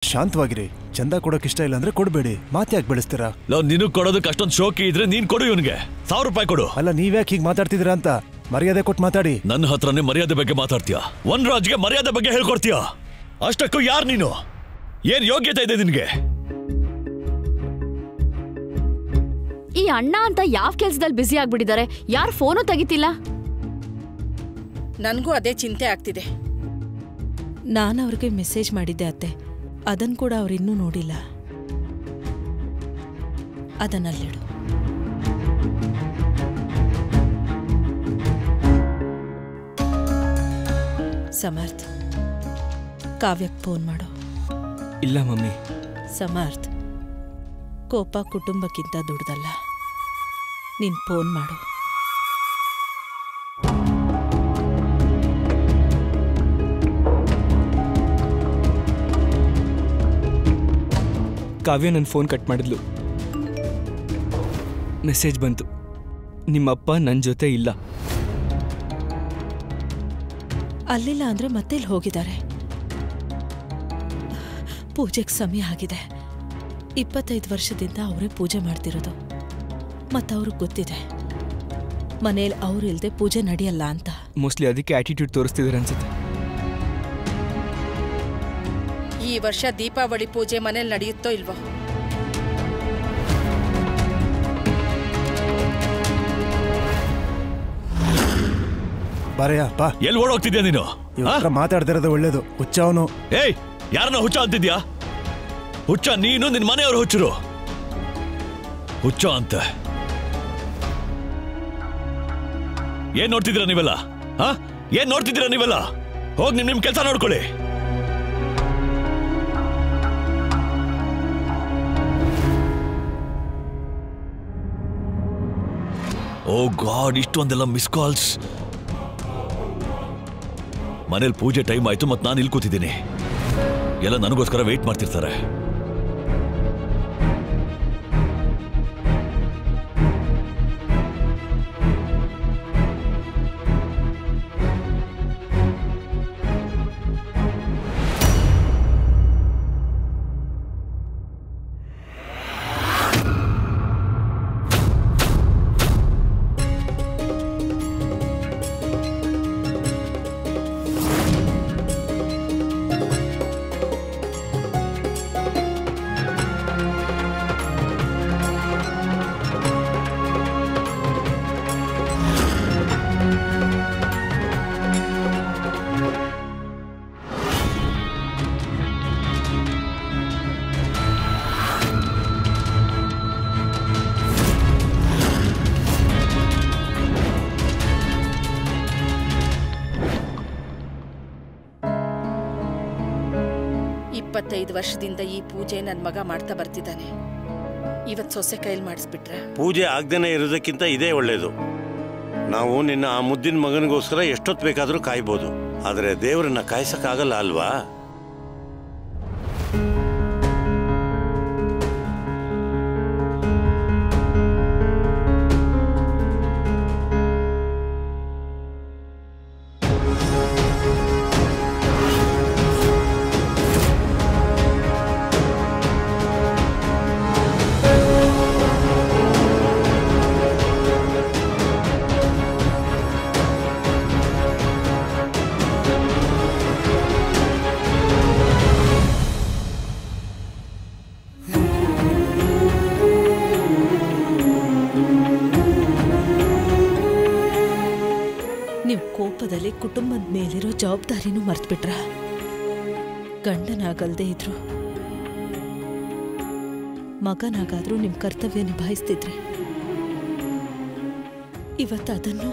ಶಾಂತವಾಗಿರಿ ಚಂದ ಕೊಡೋಕ್ ಇಷ್ಟ ಇಲ್ಲ ಅಂದ್ರೆ ಕೊಡ್ಬೇಡಿ ಮಾತ್ ಯಾಕೆ ಬೆಳೆಸ್ತೀರಾ ಲವ್ ನಿನಗ್ ಕೊಡೋದಕ್ಕೆ ಅಷ್ಟೊಂದು ಶೋಕಿ ಇದ್ರೆ ನೀನ್ ಕೊಡು ಇವನಿಗೆ ಸಾವಿರ ರೂಪಾಯಿ ಕೊಡು ಅಲ್ಲ ನೀವ್ಯಾಕೆ ಹೀಗೆ ಮಾತಾಡ್ತಿದ್ದೀರಾ ಅಂತ ಮರ್ಯಾದೆ ಕೊಟ್ಟು ಮಾತಾಡಿ ನನ್ನ ಹತ್ರನೇ ಮರ್ಯಾದೆ ಬಗ್ಗೆ ಮಾತಾಡ್ತೀಯ ಒನ್ ರಾಜ್ಗೆ ಮರ್ಯಾದೆ ಬಗ್ಗೆ ಹೇಳ್ಕೊಡ್ತೀಯ ಅಷ್ಟಕ್ಕೂ ಯಾರು ನೀನು ಏನ್ ಯೋಗ್ಯತೆ ಇದೆ ನಿನ್ಗೆ ಈ ಅಣ್ಣ ಅಂತ ಯಾವ ಕೆಲ್ಸದಲ್ಲಿ ಬ್ಯುಸಿ ಆಗ್ಬಿಟ್ಟಿದ್ದಾರೆ ಯಾರು ಫೋನು ತೆಗಿತಿಲ್ಲ ನನಗೂ ಅದೇ ಚಿಂತೆ ಆಗ್ತಿದೆ ನಾನು ಅವ್ರಿಗೆ ಮೆಸೇಜ್ ಮಾಡಿದ್ದೆ ಅತ್ತೆ ಅದನ್ನು ಕೂಡ ಅವ್ರು ಇನ್ನೂ ನೋಡಿಲ್ಲ ಅದನ್ನಲ್ಲಿಡು ಸಮರ್ಥ್ ಕಾವ್ಯಕ್ಕೆ ಫೋನ್ ಮಾಡು ಇಲ್ಲ ಮಮ್ಮಿ ಸಮರ್ಥ್ ಕೋಪ ಕುಟುಂಬಕ್ಕಿಂತ ದುಡ್ದಲ್ಲ ನೀನು ಫೋನ್ ಮಾಡು ಕಾವ್ಯ ನನ್ನ ಫೋನ್ ಕಟ್ ಮಾಡಿದ್ಲು ಮೆಸೇಜ್ ಬಂತು ನಿಮ್ಮಪ್ಪ ನನ್ನ ಜೊತೆ ಇಲ್ಲ ಅಲ್ಲಿಲ್ಲ ಅಂದ್ರೆ ಮತ್ತೆ ಇಲ್ಲಿ ಹೋಗಿದ್ದಾರೆ ಪೂಜೆಗೆ ಸಮಯ ಆಗಿದೆ ಇಪ್ಪತ್ತೈದು ವರ್ಷದಿಂದ ಅವರೇ ಪೂಜೆ ಮಾಡ್ತಿರೋದು ಮತ್ತು ಅವ್ರಿಗೆ ಗೊತ್ತಿದೆ ಮನೇಲಿ ಅವ್ರು ಇಲ್ಲದೆ ಪೂಜೆ ನಡೆಯಲ್ಲ ಅಂತ ಮೋಸ್ಟ್ಲಿ ಅದಕ್ಕೆ ಆಟಿಟ್ಯೂಡ್ ತೋರಿಸ್ತಿದ್ದಾರೆ ಅನ್ಸುತ್ತೆ ಈ ವರ್ಷ ದೀಪಾವಳಿ ಪೂಜೆ ಮನೇಲಿ ನಡೆಯುತ್ತೋ ಇಲ್ವೋ ಬಾರಯ್ಯ ಬಾ ಎಲ್ಲಿ ಓಡೋಗ್ತಿದ್ಯಾ ನೀನು ಇವ್ರ ಆ? ಹತ್ರ ಮಾತಾಡ್ದಿರೋದು ಒಳ್ಳೇದು ಹುಚ್ಚ ಅವನು ಏಯ್ ಯಾರನ್ನ ಹುಚ್ಚ ಅಂತಿದ್ಯಾ ಹುಚ್ಚ ನೀನು ನಿನ್ ಮನೆಯವರು ಹುಚ್ಚರು ಹುಚ್ಚ ಅಂತ ಏನ್ ನೋಡ್ತಿದ್ದೀರಾ ನೀವೆಲ್ಲ ಹಾ ಏನ್ ನೋಡ್ತಿದ್ದೀರಾ ನೀವೆಲ್ಲ ಹೋಗ್ ನಿಮ್ ನಿಮ್ ಕೆಲಸ ನೋಡ್ಕೊಳ್ಳಿ ಓ ಗಾಡ್ ಇಷ್ಟೊಂದೆಲ್ಲ ಮಿಸ್ ಕಾಲ್ಸ್ ಮನೇಲಿ ಪೂಜೆ ಟೈಮ್ ಆಯ್ತು ಮತ್ತೆ ನಾನು ಇಲ್ಲಿ ಕೂತಿದ್ದೀನಿ ಎಲ್ಲ ನನಗೋಸ್ಕರ ವೆಯ್ಟ್ ಮಾಡ್ತಿರ್ತಾರೆ ಇಪ್ಪತ್ತೈದು ವರ್ಷದಿಂದ ಈ ಪೂಜೆ ನನ್ನ ಮಗ ಮಾಡ್ತಾ ಬರ್ತಿದ್ದಾನೆ ಇವತ್ತು ಸೊಸೆ ಕೈಲಿ ಮಾಡಿಸ್ಬಿಟ್ರೆ ಪೂಜೆ ಆಗ್ದೇನೆ ಇರೋದಕ್ಕಿಂತ ಇದೇ ಒಳ್ಳೇದು ನಾವು ನಿನ್ನ ಆ ಮುದ್ದಿನ ಮಗನಿಗೋಸ್ಕರ ಎಷ್ಟೊತ್ತು ಬೇಕಾದರೂ ಕಾಯ್ಬೋದು ಆದರೆ ದೇವರನ್ನ ಕಾಯ್ಸಕ್ಕಾಗಲ್ಲ ಅಲ್ವಾ ನೀವು ಕೋಪದಲ್ಲಿ ಕುಟುಂಬದ ಮೇಲಿರೋ ಜವಾಬ್ದಾರಿನೂ ಮರ್ತ್ಬಿಟ್ರ ಗಂಡನಾಗಲ್ದೇ ಇದ್ರು ಮಗನಾಗಾದ್ರೂ ನಿಮ್ಮ ಕರ್ತವ್ಯ ನಿಭಾಯಿಸ್ತಿದ್ರಿ ಇವತ್ತು ಅದನ್ನು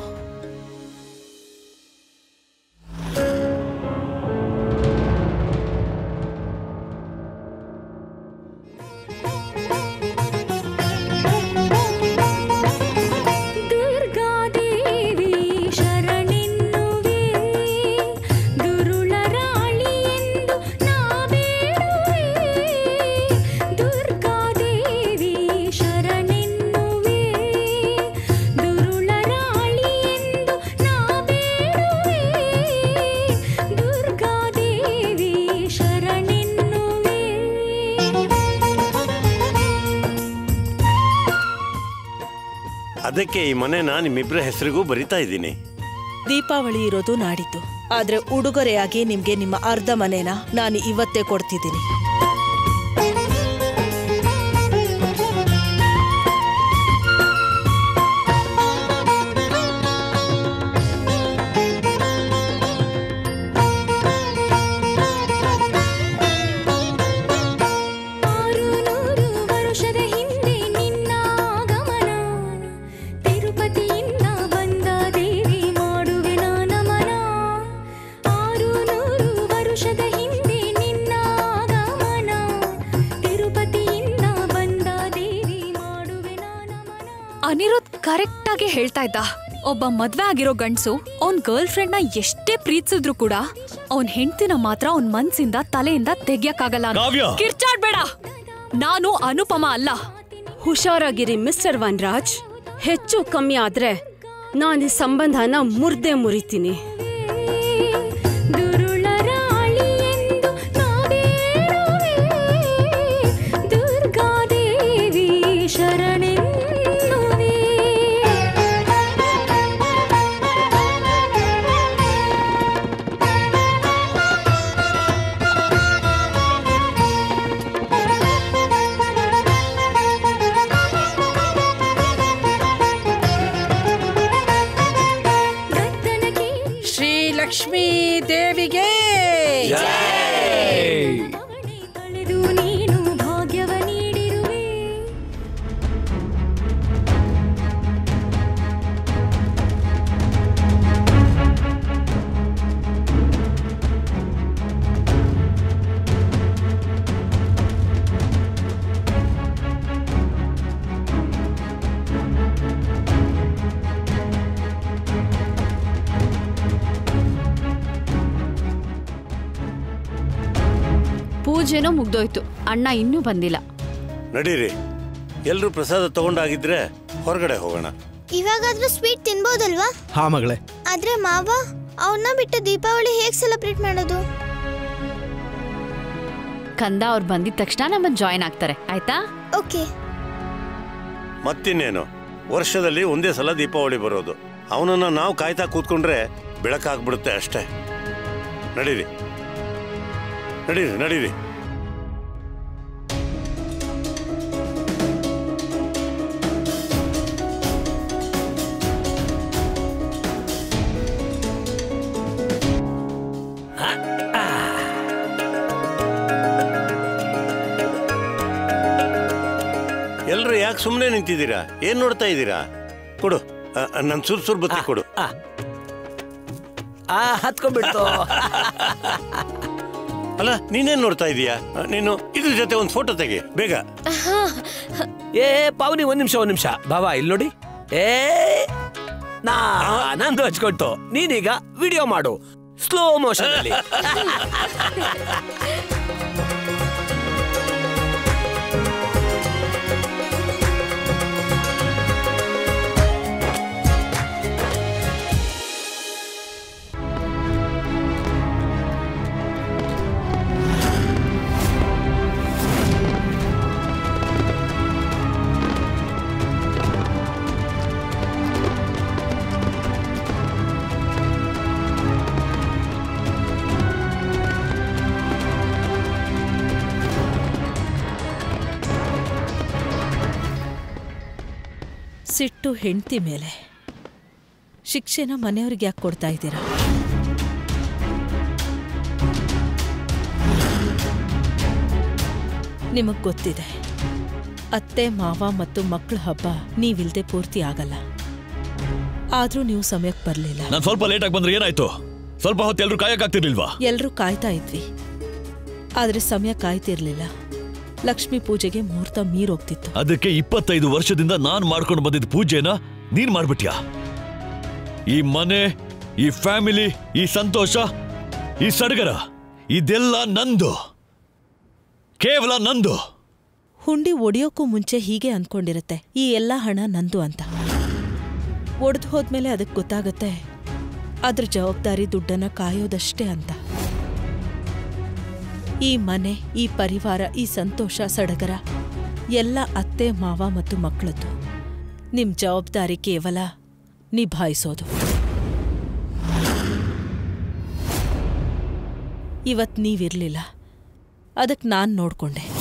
ದುರ್ಗಾದೇವಿ ಶರಣೆನ್ನುವೆ ದುರುಳರಾಳಿ ಎಂದು ನಾ ಬೇಡುವೆ ದುರ್ಗಾದೇವಿ ಶರಣೆನ್ನುವೆ ದುರುಳರಾಳಿ ಅದಕ್ಕೆ ಈ ಮನೆನ ನಿಮ್ಮಿಬ್ಬರ ಹೆಸರಿಗೂ ಬರಿತಾ ಇದ್ದೀನಿ ದೀಪಾವಳಿ ಇರೋದು ನಾಡಿದ್ದು ಆದ್ರೆ ಉಡುಗೊರೆಯಾಗಿ ನಿಮ್ಗೆ ನಿಮ್ಮ ಅರ್ಧ ಮನೇನ ನಾನು ಇವತ್ತೇ ಕೊಡ್ತಿದ್ದೀನಿ ಆರು ನೂರು ವರುಷದ ಹಿಂದೆ ನಿನ್ನ ಆಗಮನ ತಿರುಪತಿಯಿಂದ ಬಂದ ದೇವಿ ಮಾಡುವೆ ನಮನ ಆರು ನೂರು ವರುಷದ ಹಿಂದೆ ನಿನ್ನ ಆಗಮನ ತಿರುಪತಿಯಿಂದ ಬಂದ ದೇವಿ ಮಾಡುವೆ ನಮನ ಅನಿರುದ್ ಕರೆಕ್ಟ್ ಆಗಿ ಹೇಳ್ತಾ ಇದ್ದ ಒಬ್ಬ ಮದ್ವೆ ಆಗಿರೋ ಗಂಡ್ಸು ಅವ್ನ್ ಗರ್ಲ್ ಫ್ರೆಂಡ್ ನ ಎಷ್ಟೇ ಪ್ರೀತಿಸಿದ್ರು ಕೂಡ ಅವ್ನ್ ಹೆಂಡ್ತಿನ ಮಾತ್ರ ಅವ್ನ್ ಮನ್ಸಿಂದ ತಲೆಯಿಂದ ತೆಗ್ಯಕ್ಕಾಗಲ್ಲ ಅಂತ. ಕಾವ್ಯ! ಕಿರ್ಚಾಡ್ಬೇಡ ನಾನು ಅನುಪಮ ಅಲ್ಲ ಹುಷಾರಾಗಿರಿ ಮಿಸ್ಟರ್ ವನ್ರಾಜ್ ಹೆಚ್ಚು ಕಮ್ಮಿ ಆದ್ರೆ ನಾನು ಈ ಸಂಬಂಧನ ಮುರ್ದೆ ಮುರಿತೀನಿ ದುರುಳರ ಅಳಿಯೆಂದು ನಾವೇಳುವೆ ದುರ್ಗಾದೇವಿ ಶರಣೆನ್ನುವೆ ಗದ್ದನಕ್ಕೆ ಶ್ರೀ ಲಕ್ಷ್ಮೀ ದೇವಿಗೆ ಅವಳಿ ಕಳೆದು ನೀನು ಭಾಗ್ಯವ ನೀಡಿರುವೆ ಪೂಜೆನೂ ಮುಗ್ದೋಯ್ತು ಅಣ್ಣ ಇನ್ನೂ ಬಂದಿಲ್ಲ ನಡೀರಿ ಎಲ್ಲರೂ ಪ್ರಸಾದ ತಗೊಂಡಾಗಿದ್ರೆ ಹೊರಗಡೆ ಹೋಗೋಣ ಇವಾಗಾದ್ರೂ ಸ್ವೀಟ್ ತಿನ್ಬೋದಲ್ವಾ ಹಾ ಮಗಳೇ ಆದ್ರೆ ಮಾವ ಅವನ್ನ ಬಿಟ್ಟು ದೀಪಾವಳಿ ಹೇಗ್ ಸೆಲೆಬ್ರೇಟ್ ಮಾಡೋದು ಕಂದ ಅವ್ರು ಬಂದಿದ ತಕ್ಷಣ ನಮ್ಮನ್ನ ಜಾಯಿನ್ ಆಗ್ತಾರೆ ಆಯ್ತಾ ಓಕೆ ಮತ್ತಿನ್ನೇನು ವರ್ಷದಲ್ಲಿ ಒಂದೇ ಸಲ ದೀಪಾವಳಿ ಬರೋದು ಅವನನ್ನ ನಾವು ಕಾಯ್ತಾ ಕೂತ್ಕೊಂಡ್ರೆ ಬೆಳಕಾಗ್ಬಿಡುತ್ತೆ ಅಷ್ಟೇ ನಡೀರಿ ನಡೀರಿ ನಡೀರಿ ಎಲ್ರು ಯಾಕೆ ಸುಮ್ಮನೆ ನಿಂತಿದ್ದೀರಾ ಏನ್ ನೋಡ್ತಾ ಇದ್ದೀರಾ ಕೊಡು ನನ್ನ ಸುರ್ ಸುರ್ ಬತ್ತಿ ಕೊಡು ಆ ಹತ್ಕೊಂಡ್ಬಿಡ್ತು ಅಲ್ಲ ನೀನೇನ್ ನೋಡ್ತಾ ಇದೀಯಾ ಆ, ನೀನು ಇದ್ರ ಜೊತೆ ಒಂದು ಫೋಟೋ ತೆಗಿ ಬೇಗ ಏ ಪಾವನಿ ಒಂದ್ ನಿಮಿಷ ಒಂದ್ ನಿಮಿಷ ಬಾಬಾ ಇಲ್ಲಿ ನೋಡಿ ಏ ನಾ ನಂದು ಹಚ್ಕೊಳ್ತು ನೀನೀಗ ವಿಡಿಯೋ ಮಾಡು ಸ್ಲೋ ಮೋಷನ್ ಅಲ್ಲಿ ಸಿಟ್ಟು ಹೆಂಡ್ತಿ ಮೇಲೆ ಶಿಕ್ಷೆನ ಮನೆಯವ್ರಿಗೆ ಯಾಕೆ ಕೊಡ್ತಾ ಇದ್ದೀರಾ ನಿಮಗ್ ಗೊತ್ತಿದೆ ಅತ್ತೆ ಮಾವ ಮತ್ತು ಮಕ್ಕಳ ಹಬ್ಬ ನೀವಿಲ್ದೆ ಪೂರ್ತಿ ಆಗಲ್ಲ ಆದ್ರೂ ನೀವು ಸಮಯಕ್ಕೆ ಬರಲಿಲ್ಲ ನಾನು ಸ್ವಲ್ಪ ಲೇಟ್ ಆಗಿ ಬಂದ್ರೆ ಏನಾಯ್ತು ಸ್ವಲ್ಪ ಹೊತ್ತು ಎಲ್ರು ಕಾಯಕ್ಕಾಗ್ತಿರ್ಲಿಲ್ವಾ ಎಲ್ರೂ ಕಾಯ್ತಾ ಇದ್ವಿ ಆದ್ರೆ ಸಮಯ ಕಾಯ್ತಿರ್ಲಿಲ್ಲ ಲಕ್ಷ್ಮೀ ಪೂಜೆಗೆ ಮುಹೂರ್ತ ಮೀರೋಗ್ತಿತ್ತು ಅದಕ್ಕೆ ಇಪ್ಪತ್ತೈದು ವರ್ಷದಿಂದ ನಾನು ಮಾಡ್ಕೊಂಡು ಬಂದಿದ್ದ ಪೂಜೆನ ನೀನ್ ಮಾಡ್ಬಿಟ್ಯಾ ಈ ಮನೆ ಈ ಫ್ಯಾಮಿಲಿ ಈ ಸಂತೋಷ ಈ ಸಡಗರ ಇದೆಲ್ಲ ನಂದು ಕೇವಲ ನಂದು ಹುಂಡಿ ಒಡೆಯೋಕ್ಕೂ ಮುಂಚೆ ಹೀಗೆ ಅಂದ್ಕೊಂಡಿರತ್ತೆ ಈ ಎಲ್ಲ ಹಣ ನಂದು ಅಂತ ಒಡೆದು ಹೋದ್ಮೇಲೆ ಅದಕ್ಕೆ ಗೊತ್ತಾಗತ್ತೆ ಅದ್ರ ಜವಾಬ್ದಾರಿ ದುಡ್ಡನ್ನ ಕಾಯೋದಷ್ಟೇ ಅಂತ ಈ ಮನೆ ಈ ಪರಿವಾರ ಈ ಸಂತೋಷ ಸಡಗರ ಎಲ್ಲ ಅತ್ತೆ ಮಾವ ಮತ್ತು ಮಕ್ಕಳದ್ದು ನಿಮ್ ಜವಾಬ್ದಾರಿ ಕೇವಲ ನಿಭಾಯಿಸೋದು ಇವತ್ ನೀವಿರ್ಲಿಲ್ಲ ಅದಕ್ಕೆ ನಾನ್ ನೋಡ್ಕೊಂಡೆ